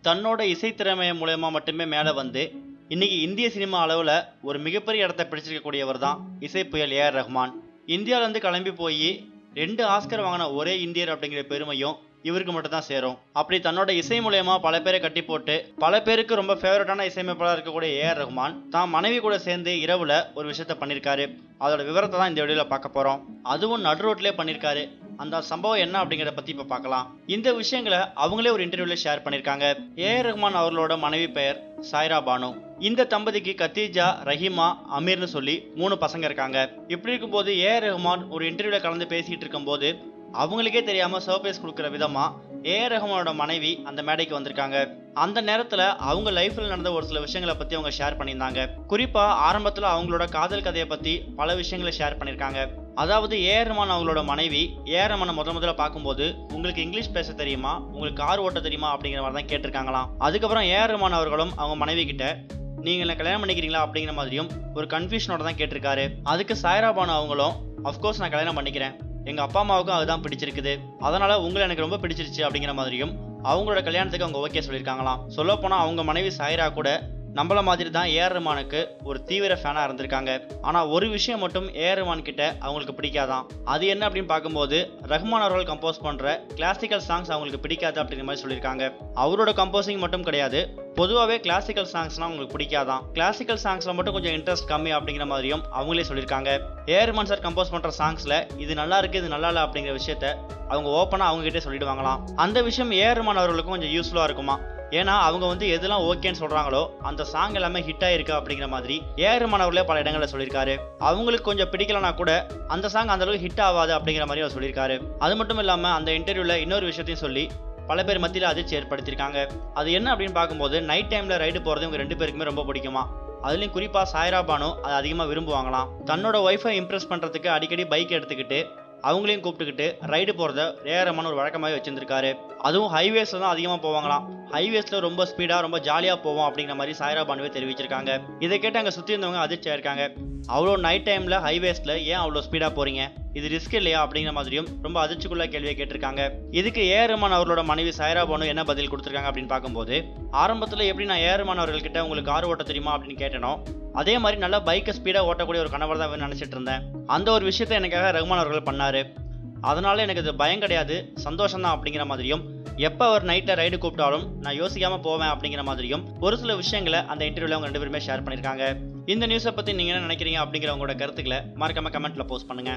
தன்னோட இசைத்திறமை மூலயமா மட்டுமே மேலே வந்து இன்னைக்கு இந்திய சினிமா அளவில் ஒரு மிகப்பெரிய இடத்தை பிடிச்சிருக்கக்கூடியவர் தான் இசை புயல் ஏஆர் ரஹ்மான் இந்தியாவிலேருந்து கிளம்பி போய் ரெண்டு ஆஸ்கர் வாங்கின ஒரே இந்தியர் அப்படிங்கிற பெருமையும் இவருக்கு மட்டும் தான் சேரும் அப்படி தன்னோட இசை மூலயமா பல பேரை கட்டி போட்டு பல பேருக்கு ரொம்ப ஃபேவரட்டான இசையமைப்பாளர் இருக்கக்கூடிய ஏஆர் ரஹ்மான் தான் மனைவி கூட சேர்ந்து இரவுல ஒரு விஷயத்த பண்ணியிருக்காரு அதோட விவரத்தை தான் இந்த வீடியோல பார்க்க போறோம் அதுவும் நடு ரோட்லயே பண்ணியிருக்காரு அந்த சம்பவம் என்ன அப்படிங்கிறத பத்தி இப்ப பார்க்கலாம் இந்த விஷயங்களை அவங்களே ஒரு இன்டர்வியூல ஷேர் பண்ணியிருக்காங்க ஏஆர் ரஹ்மான் அவர்களோட மனைவி பெயர் சாய்ரா பானு இந்த தம்பதிக்கு கத்தீஜா ரஹீமா அமீர்னு சொல்லி மூணு பசங்க இருக்காங்க இப்படி இருக்கும்போது ஏஆர் ரஹ்மான் ஒரு இன்டர்வியூல கலந்து பேசிட்டு இருக்கும்போது அவங்களுக்கே தெரியாம சர்ப்ரைஸ் கொடுக்குற விதமா ஏஆர் ரஹ்மானோட மனைவி அந்த மேடைக்கு வந்திருக்காங்க அந்த நேரத்துல அவங்க லைஃப்ல நடந்த ஒரு சில விஷயங்களை பத்தி அவங்க ஷேர் பண்ணியிருந்தாங்க குறிப்பா ஆரம்பத்துல அவங்களோட காதல் கதையை பத்தி பல விஷயங்களை ஷேர் பண்ணியிருக்காங்க அதாவது ஏஆர் ரஹ்மான் அவங்களோட மனைவி ஏஆர் ரஹ்மானை முத முதல்ல பார்க்கும்போது உங்களுக்கு இங்கிலீஷ் பேச தெரியுமா உங்களுக்கு கார் ஓட்ட தெரியுமா அப்படிங்கிற மாதிரி தான் கேட்டிருக்காங்களாம் அதுக்கப்புறம் ஏஆர் ரஹ்மான் அவர்களும் அவங்க மனைவி கிட்ட நீங்க என்ன கல்யாணம் பண்ணிக்கிறீங்களா அப்படிங்கிற மாதிரியும் ஒரு கன்ஃபியூஷனோட தான் கேட்டிருக்காரு அதுக்கு சாய்ரா பானு அவங்களும் அஃப்கோர்ஸ் நான் கல்யாணம் பண்ணிக்கிறேன் எங்க அப்பா அம்மாவுக்கும் அதுதான் பிடிச்சிருக்குது அதனால உங்களை எனக்கு ரொம்ப பிடிச்சிருச்சு அப்படிங்கிற மாதிரியும் அவங்களோட கல்யாணத்துக்கு அவங்க ஓகே சொல்லியிருக்காங்களாம் சொல்ல போனா அவங்க மனைவி சாய்ரா கூட நம்மள மாதிரி தான் ஏஆர் ரஹ்மானுக்கு ஒரு தீவிர ஃபேனாக இருந்திருக்காங்க ஆனால் ஒரு விஷயம் மட்டும் ஏஆர் ரஹ்மான் கிட்ட அவங்களுக்கு பிடிக்காதான் அது என்ன அப்படின்னு பார்க்கும்போது ரஹ்மான் அவர்கள் கம்போஸ் பண்ணுற கிளாசிக்கல் சாங்ஸ் அவங்களுக்கு பிடிக்காது அப்படிங்கிற மாதிரி சொல்லியிருக்காங்க அவரோட கம்போசிங் மட்டும் கிடையாது பொதுவாகவே கிளாசிக்கல் சாங்ஸ்லாம் அவங்களுக்கு பிடிக்காதான் கிளாசிக்கல் சாங்ஸில் மட்டும் கொஞ்சம் இன்ட்ரெஸ்ட் கம்மி அப்படிங்கிற மாதிரியும் அவங்களே சொல்லியிருக்காங்க ஏஆர் ரஹ்மான் சார் கம்போஸ் பண்ணுற சாங்ஸில் இது நல்லா இருக்கு இது நல்லா இல்லை அப்படிங்கிற விஷயத்த அவங்க ஓப்பனாக அவங்க கிட்டே சொல்லிடுவாங்களாம் அந்த விஷயம் ஏஆர் ரஹ்மான் அவர்களுக்கும் கொஞ்சம் யூஸ்ஃபுல்லாக இருக்குமா ஏன்னா அவங்க வந்து எதெல்லாம் ஓகேன்னு சொல்றாங்களோ அந்த சாங் எல்லாமே ஹிட் ஆயிருக்கு அப்படிங்கிற மாதிரி ஏஆர் ரஹ்மான் அவர்களே பல இடங்களில் சொல்லியிருக்காரு அவங்களுக்கு கொஞ்சம் பிடிக்கலனா கூட அந்த சாங் அந்த அளவுக்கு ஹிட் ஆகாது அப்படிங்கிற மாதிரி அவர் சொல்லியிருக்காரு அது மட்டும் இல்லாமல் அந்த இன்டர்வியூல இன்னொரு விஷயத்தையும் சொல்லி பல பேர் மத்தியில் அதிர்ச்சி ஏற்படுத்தியிருக்காங்க அது என்ன அப்படின்னு பார்க்கும்போது நைட் டைம்ல ரைடு போறது இவங்க ரெண்டு பேருக்குமே ரொம்ப பிடிக்குமா அதுலயும் குறிப்பா சாய்ரா பானு அதை அதிகமாக விரும்புவாங்களாம் தன்னோட ஒய்ஃபை இம்ப்ரெஸ் பண்றதுக்கு அடிக்கடி பைக் எடுத்துக்கிட்டு அவங்களையும் கூப்பிட்டுக்கிட்டு ரைடு போகிறத ரேரமான ஒரு வழக்கமாகவே வச்சிருந்திருக்காரு அதுவும் ஹைவேஸில் தான் அதிகமாக போவாங்களாம் ஹைவேஸில் ரொம்ப ஸ்பீடாக ரொம்ப ஜாலியாக போவோம் அப்படிங்கிற மாதிரி சாய்ரா பானுவே தெரிவிச்சிருக்காங்க இதை கேட்டு அங்கே சுற்றி இருந்தவங்க அதிர்ச்சியாக இருக்காங்க அவ்வளோ நைட் டைமில் ஹைவேஸில் ஏன் அவ்வளோ ஸ்பீடாக போகிறீங்க இது ரிஸ்க் இல்லையா அப்படிங்கிற மாதிரியும் ரொம்ப அதிர்ச்சிக்குள்ள கேள்வியை கேட்டிருக்காங்க இதுக்கு ஏஆர் ரஹ்மான் அவர்களோட மனைவி சாய்ரா பானு என்ன பதில் கொடுத்துருக்காங்க அப்படின்னு பார்க்கும்போது ஆரம்பத்தில் எப்படி நான் ஏஆர் ரஹ்மான் அவர்கள்கிட்ட உங்களுக்கு கார் ஓட்ட தெரியுமா அப்படின்னு கேட்டனோ அதே மாதிரி நல்லா பைக்கை ஸ்பீடாக ஓட்டக்கூடிய ஒரு கணவர் தான் நினச்சிட்டு இருந்தேன் அந்த ஒரு விஷயத்தை எனக்காக ரஹ்மான் அவர்கள் பண்ணாரு அதனால எனக்கு இது பயம் கிடையாது சந்தோஷம் தான் அப்படிங்கிற மாதிரியும் எப்போ அவர் நைட்டில் ரைடு கூப்பிட்டாலும் நான் யோசிக்காம போவேன் அப்படிங்கிற மாதிரியும் ஒரு சில விஷயங்களை அந்த இன்டர்வியூல அவங்க ரெண்டு பேருமே ஷேர் பண்ணியிருக்காங்க இந்த நியூஸை பற்றி நீங்கள் என்ன நினைக்கிறீங்க அப்படிங்கிற உங்களோட கருத்துக்களை மறக்காம கமெண்ட்ல போஸ்ட் பண்ணுங்க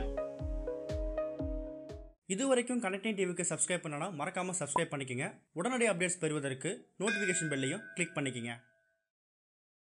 இது வரைக்கும் கனெக்டிங் டிவிக்கு சப்ஸ்கிரைப் பண்ணனா மறக்காமல் சப்ஸ்கிரைப் பண்ணிக்கங்க உடனடி அப்டேட்ஸ் பெறுவதற்கு நோட்டிஃபிகேஷன் பெல்லையும் கிளிக் பண்ணிக்கங்க